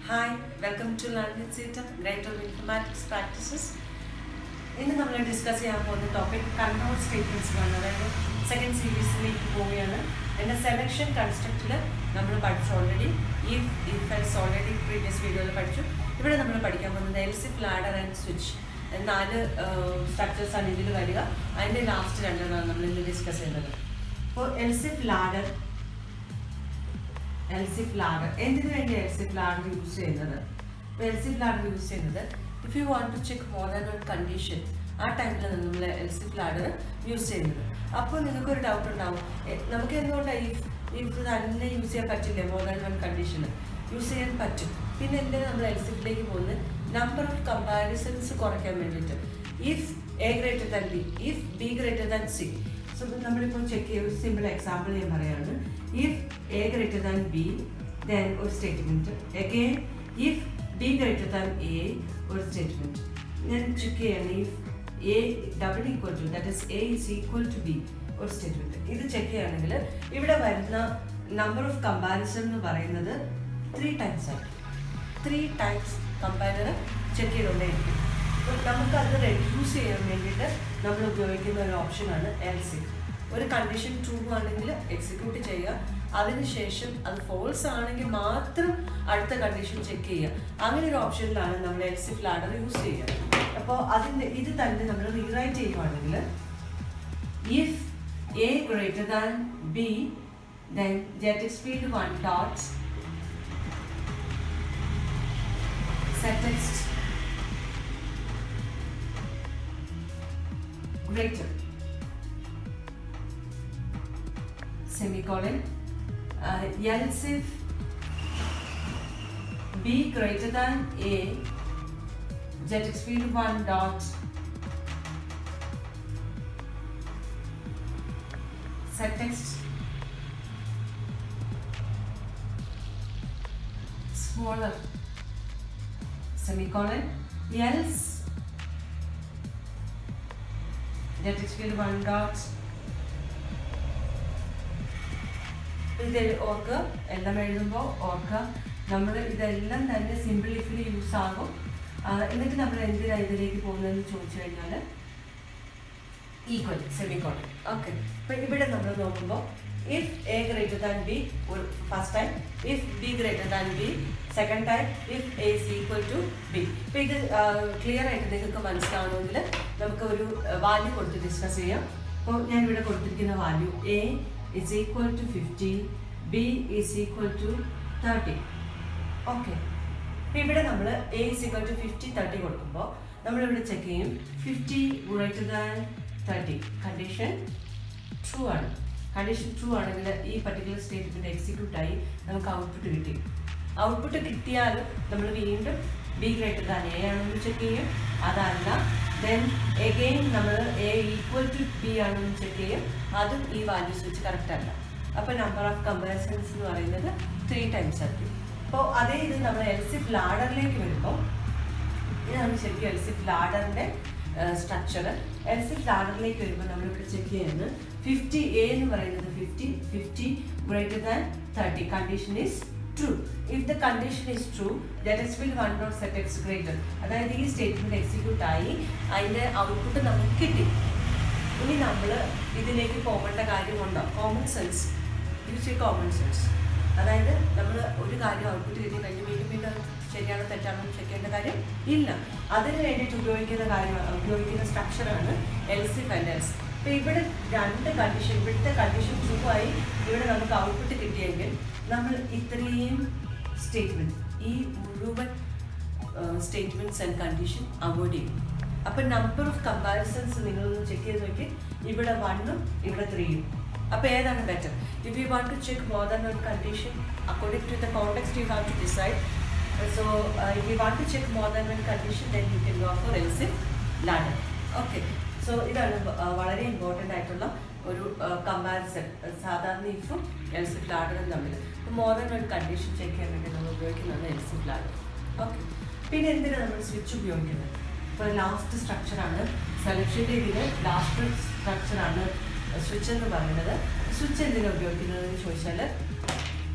hi welcome to learning സീറ്റം greater informatics practices ഇന്ന് നമ്മൾ ഡിസ്കസ് ചെയ്യാൻ പോകുന്ന ടോപ്പിക് കൺട്രോൾ സ്റ്റേറ്റ്മെൻറ്റ്സിലാണ് അതായത് സെക്കൻഡ് സീരീസിലേക്ക് പോവുകയാണ് എൻ്റെ സെലക്ഷൻ കൺസ്ട്രക്റ്റിൽ നമ്മൾ പഠിച്ചു ഓൾറെഡി ഈ ഇഫെക്ട്സ് ഓൾറെഡി പ്രീവിയസ് വീഡിയോയിൽ പഠിച്ചു ഇവിടെ നമ്മൾ പഠിക്കാൻ പോകുന്നത് എൽസിഫ് ലാഡർ ആൻഡ് സ്വിച്ച് നാല് സ്ട്രക്ചേഴ്സാണ് ഇതിൽ വരിക അതിൻ്റെ ലാസ്റ്റ് രണ്ടെണ്ണമാണ് നമ്മൾ ഇന്ന് ഡിസ്കസ് ചെയ്യുന്നത് അപ്പോൾ എൽസിഫ് ലാഡർ എൽസിഫ് ലാഡർ എന്തിനു വേണ്ടി എൽസിഫ് ലാഡർ യൂസ് ചെയ്യുന്നത് ഇപ്പോൾ എൽസിഫ് ലാഡർ യൂസ് ചെയ്യുന്നത് if you want to check more than one condition ആ ടൈമിലാണ് നമ്മൾ എൽസിഫ് ലാഡർ യൂസ് ചെയ്യുന്നത് അപ്പോൾ നിങ്ങൾക്കൊരു ഡൗട്ട് ഉണ്ടാവും എ- നമുക്ക് എന്തുകൊണ്ടാണ് ഈ ഇത് തന്നെ യൂസ് ചെയ്യാൻ പറ്റില്ലേ more than one condition use ചെയ്യാൻ പറ്റും പിന്നെ എന്തിനാണ് നമ്മൾ എൽസിഫിലേക്ക് പോകുന്നത് നമ്പർ ഓഫ് കമ്പാരിസൺസ് കുറയ്ക്കാൻ വേണ്ടിയിട്ട് if A greater than B if B greater than C so നമ്മളിപ്പോൾ ചെക്ക് ചെയ്യ ഒരു സിമ്പിൾ എക്സാമ്പിൾ ഞാൻ പറയാണ് if A greater than B then ഒരു statement again if B greater than A ഒരു സ്റ്റേറ്റ്മെൻറ്റ് ഞാൻ ചെക്ക് ചെയ്യാണ് if A double equal to that is A is equal to B ഒരു സ്റ്റേറ്റ്മെൻറ്റ് ഇത് ചെക്ക് ചെയ്യുകയാണെങ്കിൽ ഇവിടെ വരുന്ന നമ്പർ ഓഫ് കമ്പാരിസൺ എന്ന് പറയുന്നത് ത്രീ ടൈംസ് ആണ് ത്രീ ടൈംസ് കമ്പാരിസൺ ചെക്ക് ചെയ്തുകൊണ്ടേയിരിക്കും അപ്പോൾ നമുക്കത് റെഡ്യൂസ് ചെയ്യാൻ വേണ്ടിയിട്ട് നമ്മൾ ഉപയോഗിക്കുന്ന ഒരു ഓപ്ഷനാണ് എൽ സി ഒരു കണ്ടീഷൻ ട്രൂ ആണെങ്കിൽ എക്സിക്യൂട്ട് ചെയ്യുക അതിനുശേഷം അത് ഫോൾസ് ആണെങ്കിൽ മാത്രം അടുത്ത കണ്ടീഷൻ ചെക്ക് ചെയ്യുക അങ്ങനെ ഒരു ഓപ്ഷനിലാണ് നമ്മൾ എക്സിഫ് ലാഡർ യൂസ് ചെയ്യുക അപ്പോൾ അതിൻ്റെ ഇത് തന്നെ നമ്മൾ റീറൈറ്റ് ചെയ്യുവാണെങ്കിൽ if A greater than B then jtext field one dots set text greater semicolon uh, else if b greater than a jetix field 1 dot set text smaller semicolon else that is field one dot ഇത് ഓർക്കുക എല്ലാം എഴുതുമ്പോൾ ഓർക്കുക നമ്മൾ ഇതെല്ലാം തന്നെ സിമ്പിളിഫിൽ use ആകും ആ, എന്നിട്ട് നമ്മൾ എന്തിനാണ് ഇതിലേക്ക് പോകുന്നതെന്ന് ചോദിച്ചു കഴിഞ്ഞാൽ ഈക്വൽ സെമിക്കോൺ ഓക്കെ അപ്പൊ ഇവിടെ നമ്മൾ നോക്കുമ്പോൾ if A greater than B ഒരു first time if B greater than B second time if A is equal to B ഇപ്പൊ ഇത് ക്ലിയർ ആയിട്ട് നിങ്ങൾക്ക് മനസ്സിലാവണമെങ്കിൽ നമുക്ക് ഒരു വാല്യൂ കൊടുത്ത് ഡിസ്കസ് ചെയ്യാം അപ്പോൾ ഞാൻ ഇവിടെ കൊടുത്തിരിക്കുന്ന value A is equal to fifty B is equal to thirty okay ഇപ്പൊ ഇവിടെ നമ്മൾ A is equal to fifty thirty കൊടുക്കുമ്പോൾ നമ്മളിവിടെ ചെക്ക് ചെയ്യും fifty greater than thirty condition true ആണ് കണ്ടീഷൻ ട്രൂ ആണെങ്കിൽ ഈ പർട്ടിക്കുലർ സ്റ്റേറ്റ്മെന്റ് എക്സിക്യൂട്ട് ആയി നമുക്ക് ഔട്ട്പുട്ട് കിട്ടി ഔട്ട്പുട്ട് കിട്ടിയാലും നമ്മൾ വീണ്ടും ബി ഗ്രേറ്റർ ദാൻ എ ആണെന്ന് ചെക്ക് ചെയ്യും അതല്ല ദെൻ എഗെയിൻ നമ്മൾ എ ഈക്വൽ ടു ബി ആണെന്ന് ചെക്ക് ചെയ്യും അതും ഈ വാല്യൂസ് വെച്ച് കറക്റ്റ് അല്ല അപ്പോൾ നമ്പർ ഓഫ് കമ്പാരിസൺസ് എന്ന് പറയുന്നത് ത്രീ ടൈംസ് ആയിരിക്കും അപ്പോൾ അതേ ഇത് നമ്മൾ എൽസിഫ് ലാഡറിലേക്ക് വരുമ്പോൾ ഇതാണ് ശരിക്കും എൽസിഫ് ലാഡറിന്റെ സ്ട്രക്ചർ എൽസിഫ് ലാഡറിലേക്ക് വരുമ്പോൾ നമ്മളിവിടെ ചെക്ക് ചെയ്യുന്നത് ഫിഫ്റ്റി എ എന്ന് പറയുന്നത് fifty fifty greater than thirty condition is true if the condition is true that is will one not set X greater അതായത് ഈ സ്റ്റേറ്റ്മെന്റ് എക്സിക്യൂട്ട് ആയി അതിന്റെ ഔട്ട്പുട്ട് നമുക്ക് കിട്ടി ഇനി നമ്മൾ ഇതിലേക്ക് പോകേണ്ട കാര്യമുണ്ടോ കോമൺ സെൻസ് യൂസ് ഈ കോമൺ സെൻസ് അതായത് നമ്മൾ ഒരു കാര്യം ഔട്ട്പുട്ട് കിട്ടി കഴിഞ്ഞ് വീണ്ടും വീണ്ടും അത് ശരിയാണോ തെറ്റാണോ എന്ന് ചെക്ക് ചെയ്യേണ്ട കാര്യം ഇല്ല അതിന് വേണ്ടിയിട്ട് ഉപയോഗിക്കുന്ന കാര്യം ഉപയോഗിക്കുന്ന സ്ട്രക്ചറാണ് എൽസിഫ് ആൻഡ് എൽസ് അപ്പോൾ ഇവിടെ രണ്ട് കണ്ടീഷൻ ഇവിടുത്തെ കണ്ടീഷൻ ട്രൂ ആയി ഇവിടെ നമുക്ക് ഔട്ട്പുട്ട് കിട്ടിയെങ്കിൽ നമ്മൾ ഇത്രയും സ്റ്റേറ്റ്മെന്റ് ഈ മുഴുവൻ സ്റ്റേറ്റ്മെന്റ്സ് ആൻഡ് കണ്ടീഷൻ അവോയ്ഡ് ചെയ്യും അപ്പൊ നമ്പർ ഓഫ് കമ്പാരിസൺസ് നിങ്ങളൊന്ന് ചെക്ക് ചെയ്ത് നോക്കി ഇവിടെ വണ്ണും ഇവിടെ ത്രീയും അപ്പൊ ഏതാണ് better if you want to check more than one condition according to the context you have to decide so if you want to check more than one condition then you can go for else if ladder okay so ഇതാണ് വ- ആ, വളരെ important ആയിട്ടുള്ള ഒരു comparison സാധാരണ ഇഫും else if ലാഡറും തമ്മിൽ more than one condition check ചെയ്യാൻ വേണ്ടി നമ്മൾ ഉപയോഗിക്കുന്നതാണ് എൽസിഫ് ലാഡർ ഓക്കെ പിന്നെ എന്തിനാണ് നമ്മൾ സ്വിച്ച് ഉപയോഗിക്കുന്നത് ഇപ്പോൾ ലാസ്റ്റ് സ്ട്രക്ചറാണ് സെലക്ഷൻ്റെ ഇതിൽ ലാസ്റ്റ് സ്ട്രക്ചറാണ് സ്വിച്ച് എന്ന് പറയുന്നത് സ്വിച്ച് എന്തിനാണ് ഉപയോഗിക്കുന്നത് എന്ന് ചോദിച്ചാൽ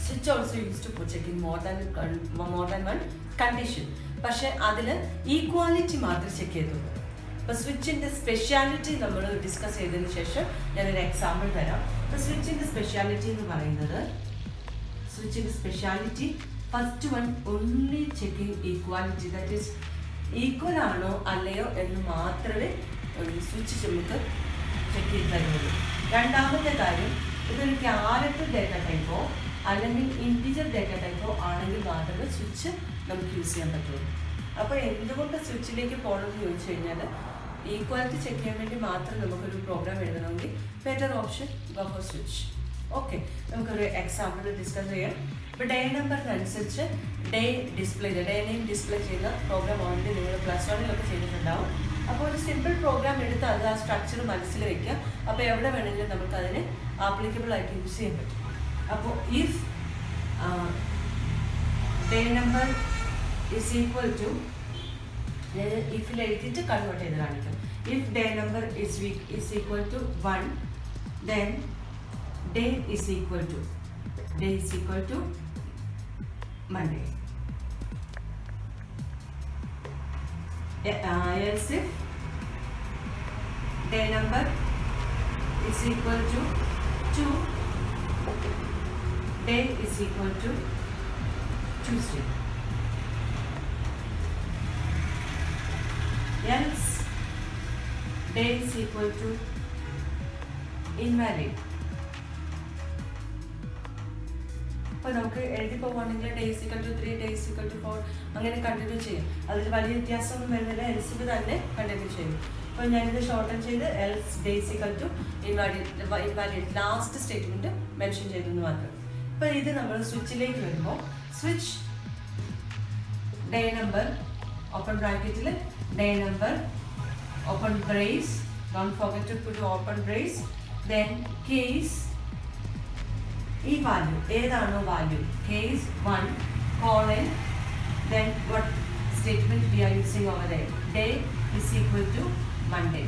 switch also use to for checking more than more than one condition പക്ഷെ അതിൽ ഈക്വാലിറ്റി മാത്രമേ ചെക്ക് ചെയ്തുള്ളൂ അപ്പോൾ സ്വിച്ചിൻ്റെ സ്പെഷ്യാലിറ്റി നമ്മൾ ഡിസ്കസ് ചെയ്തതിന് ശേഷം ഞാനൊരു എക്സാമ്പിൾ തരാം അപ്പോൾ സ്വിച്ചിൻ്റെ സ്പെഷ്യാലിറ്റി എന്ന് പറയുന്നത് സ്വിച്ചിൻ്റെ speciality first one only checking equality that is equal ആണോ അല്ലയോ എന്ന് മാത്രമേ സ്വിച്ച് നമുക്ക് ചെക്ക് ചെയ്ത് തരുള്ളൂ രണ്ടാമത്തെ കാര്യം ഇതൊരു ക്യാരക്ടർ ഡേറ്റ ടൈപ്പോ അല്ലെങ്കിൽ ഇൻറ്റിജർ ഡേറ്റ ടൈപ്പോ ആണെങ്കിൽ മാത്രമേ സ്വിച്ച് നമുക്ക് യൂസ് ചെയ്യാൻ പറ്റുള്ളൂ അപ്പോൾ എന്തുകൊണ്ട് സ്വിച്ചിലേക്ക് പോകണമെന്ന് ചോദിച്ചു കഴിഞ്ഞാൽ ഈക്വാലിറ്റി ചെക്ക് ചെയ്യാൻ വേണ്ടി മാത്രം നമുക്കൊരു പ്രോഗ്രാം എഴുതണമെങ്കിൽ better option go for switch okay നമുക്കൊരു എക്സാമ്പിൾ ഡിസ്കസ് ചെയ്യാം ഇപ്പോൾ ഡേ നമ്പറിനനുസരിച്ച് day display day name display ചെയ്യുന്ന പ്രോഗ്രാം ഓൾറെഡി നിങ്ങൾ പ്ലസ് വണ്ണിലൊക്കെ ചെയ്തിട്ടുണ്ടാവും അപ്പോൾ ഒരു സിമ്പിൾ പ്രോഗ്രാം എടുത്ത് അത് ആ സ്ട്രക്ചർ മനസ്സിൽ വെക്കുക അപ്പോൾ എവിടെ വേണമെങ്കിലും നമുക്ക് അതിന് ആപ്ലിക്കബിൾ ആയിട്ട് യൂസ് ചെയ്യാൻ പറ്റും അപ്പോൾ if day number is equal to ഇഫിൽ എഴുതിയിട്ട് കൺവേർട്ട് ചെയ്ത് കാണിക്കും if day number is week is equal to one then day is equal to day is equal to Monday else if day number is equal to 2 day is equal to Tuesday else day is equal to invalid അപ്പോൾ നമുക്ക് എഴുതി പോവുകയാണെങ്കിൽ days equal to three days equal to four അങ്ങനെ continue ചെയ്യും അതിൽ വലിയ വ്യത്യാസമൊന്നും വരുന്നില്ല എൽസിൽ തന്നെ കണ്ടിന്യൂ ചെയ്യും അപ്പോൾ ഞാനിത് ഷോർട്ടൻ ചെയ്ത് else days equal to invalid invalid last statement mention ചെയ്തെന്ന് മാത്രം അപ്പോൾ ഇത് നമ്മൾ സ്വിച്ചിലേക്ക് വരുമ്പോൾ സ്വിച്ച് ഡേ നമ്പർ ഓപ്പൺ ബ്രാക്കറ്റിൽ day number open brace don't forget to put open brace then case ഈ വാല്യൂ ഏതാണോ value case one colon then what statement we are using over day day is equal to Monday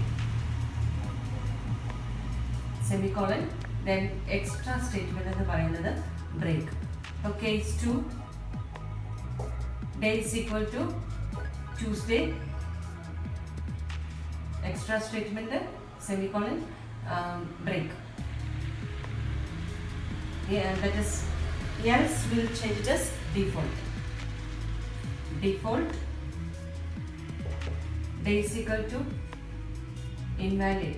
semicolon then extra statement എന്ന് പറയുന്നത് break അപ്പോൾ case two day is equal to Tuesday extra statement semicolon break yeah, that is else will change it as default default day is equal to invalid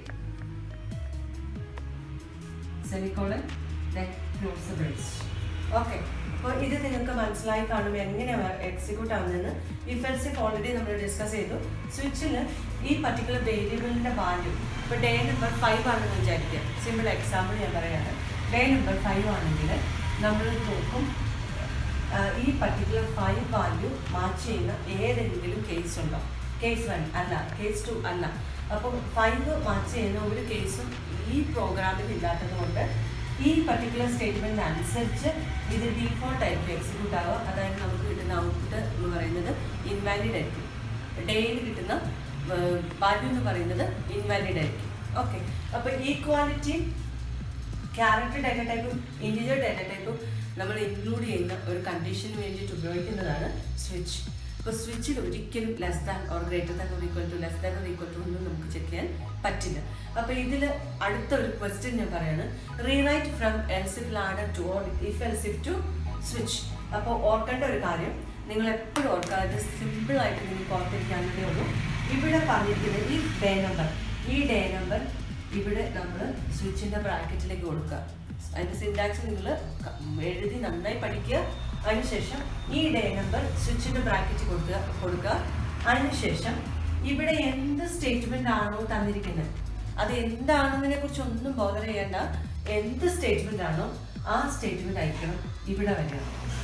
semicolon then close the brace okay അപ്പോൾ ഇത് നിങ്ങൾക്ക് മനസ്സിലായി കാണുമ്പോൾ എങ്ങനെയാണ് execute ആവുന്നതെന്ന് if else if already നമ്മൾ discuss ചെയ്തു സ്വിച്ചിൽ ഈ പർട്ടിക്കുലർ വേരിയബിളിൻ്റെ വാല്യൂ ഇപ്പോൾ ഡേ നമ്പർ ഫൈവ് ആണെന്ന് വിചാരിക്കുക സിമ്പിൾ എക്സാമ്പിൾ ഞാൻ പറയാണ് ഡേ നമ്പർ ഫൈവ് ആണെങ്കിൽ നമ്മൾ നോക്കും ആ, ഈ പർട്ടിക്കുലർ ഫൈവ് വാല്യൂ മാച്ച് ചെയ്യുന്ന ഏതെങ്കിലും കേസ് ഉണ്ടോ കേസ് വൺ അല്ല കേസ് ടു അല്ല അപ്പം ഫൈവ് മാച്ച് ചെയ്യുന്ന ഒരു കേസും ഈ പ്രോഗ്രാമിൽ ഇല്ലാത്തത് കൊണ്ട് ഈ പർട്ടിക്കുലർ സ്റ്റേറ്റ്മെൻറ്റ് അനുസരിച്ച് ഇത് ഡീഫോൾട്ട് ആയിരിക്കും എക്സിക്യൂട്ട് ആവുക അതായത് നമുക്ക് കിട്ടുന്ന ഔട്ട്പുട്ട് എന്ന് പറയുന്നത് ഇൻവാലിഡ് ആയിരിക്കും ഡേയിൽ കിട്ടുന്ന വാല്യൂ എന്ന് പറയുന്നത് ഇൻവാലിഡ് ആയിരിക്കും ഓക്കെ അപ്പോൾ ഈക്വാലിറ്റി ക്യാരക്ടർ ഡാറ്റ ടൈപ്പും ഇൻറ്റിജർ ഡാറ്റ ടൈപ്പും നമ്മൾ ഇൻക്ലൂഡ് ചെയ്യുന്ന ഒരു കണ്ടീഷന് വേണ്ടിയിട്ട് ഉപയോഗിക്കുന്നതാണ് സ്വിച്ച് ഇപ്പോൾ സ്വിച്ചിൽ ഒരിക്കലും less than or greater than or equal to less than or equal to ഒന്നും നമുക്ക് ചെക്ക് ചെയ്യാൻ പറ്റില്ല അപ്പോൾ ഇതിൽ അടുത്ത ഒരു ക്വസ്റ്റ്യൻ ഞാൻ പറയാണ് rewrite from else if ladder to or if else if to switch അപ്പോൾ ഓർക്കേണ്ട ഒരു കാര്യം നിങ്ങൾ എപ്പോഴും ഓർക്കാതെ സിമ്പിളായിട്ട് നിങ്ങൾക്ക് ഓർത്തിരിക്കാവുന്നതേ ഉള്ളൂ ഇവിടെ പറഞ്ഞിരിക്കുന്നത് ഈ ഡേ നമ്പർ ഈ ഡേ നമ്പർ ഇവിടെ നമ്മൾ സ്വിച്ചിൻ്റെ ബ്രാക്കറ്റിലേക്ക് കൊടുക്കുക അതിൻ്റെ സിൻടാക്സ് നിങ്ങൾ എഴുതി നന്നായി പഠിക്കുക അതിനുശേഷം ഈ ഡേ നമ്പർ സ്വിച്ചിൻ്റെ ബ്രാക്കറ്റ് കൊടുക്കുക കൊടുക്കുക അതിനുശേഷം ഇവിടെ എന്ത് സ്റ്റേറ്റ്മെൻ്റ് ആണോ തന്നിരിക്കുന്നത് അത് എന്താണെന്നതിനെ കുറിച്ച് ഒന്നും ബോധർ ചെയ്യേണ്ട എന്ത് സ്റ്റേറ്റ്മെൻ്റ് ആണോ ആ സ്റ്റേറ്റ്മെൻ്റ് അയക്കണം ഇവിടെ വരിക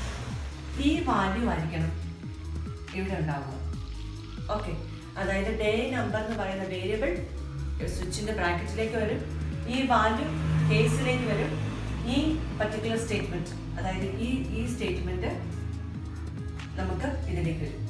ഈ വാല്യൂ ആയിരിക്കണം ഇവിടെ ഉണ്ടാവുക ഓക്കെ അതായത് ഡേ നമ്പർ എന്ന് പറയുന്ന വേരിയബിൾ സ്വിച്ചിന്റെ ബ്രാക്കറ്റിലേക്ക് വരും ഈ വാല്യൂ കേസിലേക്ക് വരും ഈ പർട്ടിക്കുലർ സ്റ്റേറ്റ്മെന്റ് അതായത് ഈ ഈ സ്റ്റേറ്റ്മെന്റ് നമുക്ക് ഇതിലേക്ക് വരും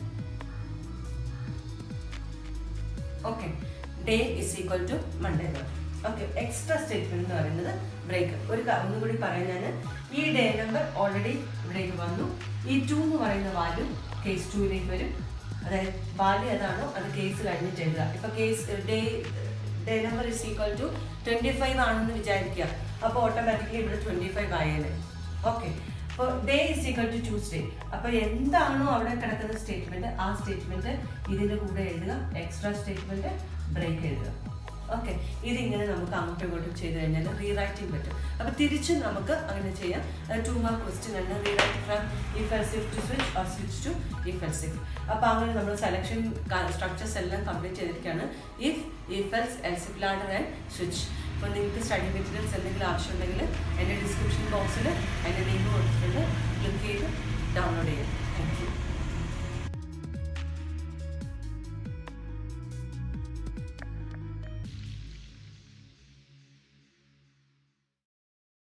okay day is equal to Monday okay extra statement എന്ന് പറയുന്നത് ബ്രേക്ക് ഒരു ക- ഒന്നുകൂടി പറയാൻ ഞാൻ ഈ ഡേ നമ്പർ ഓൾറെഡി ഇവിടേക്ക് വന്നു ഈ ടു എന്ന് പറയുന്ന വാല്യൂ കേസ് ടൂയിലേക്ക് വരും അതായത് വാല്യൂ ഏതാണോ അത് കേസ് കഴിഞ്ഞിട്ട് എഴുതുക ഇപ്പൊ case day day number is equal to twenty five ആണെന്ന് വിചാരിക്കുക അപ്പോൾ ഓട്ടോമാറ്റിക്കലി ഇവിടെ ട്വന്റി ഫൈവ് ആയേനെ ഓക്കെ അപ്പോൾ day is equal to Tuesday അപ്പോൾ എന്താണോ അവിടെ കിടക്കുന്ന സ്റ്റേറ്റ്മെന്റ് ആ സ്റ്റേറ്റ്മെന്റ് ഇതിന്റെ കൂടെ എഴുതുക എക്സ്ട്രാ സ്റ്റേറ്റ്മെന്റ് ബ്രേക്ക് എഴുതുക ഓക്കെ ഇതിങ്ങനെ നമുക്ക് അങ്ങോട്ടും ഇങ്ങോട്ടും ചെയ്ത് കഴിഞ്ഞാൽ റീറൈറ്റിംഗ് പറ്റും അപ്പോൾ തിരിച്ച് നമുക്ക് അങ്ങനെ ചെയ്യാം ടു മാർക്ക് ക്വസ്റ്റ്യൻ ആണ് rewrite from if elsif to switch or switch to if elsif അപ്പോൾ അങ്ങനെ നമ്മൾ സെലക്ഷൻ സ്ട്രക്ചേഴ്സ് എല്ലാം കംപ്ലീറ്റ് ചെയ്തിരിക്കുകയാണ് if if else elsif ladder and switch അപ്പോൾ നിങ്ങൾക്ക് സ്റ്റഡി മെറ്റീരിയൽസ് എന്തെങ്കിലും ആവശ്യമുണ്ടെങ്കിൽ എൻ്റെ ഡിസ്ക്രിപ്ഷൻ ബോക്സിൽ എൻ്റെ ലിങ്ക് കൊടുത്തിട്ടുണ്ട് ക്ലിക്ക് ചെയ്ത് ഡൗൺലോഡ് ചെയ്യാം താങ്ക് യു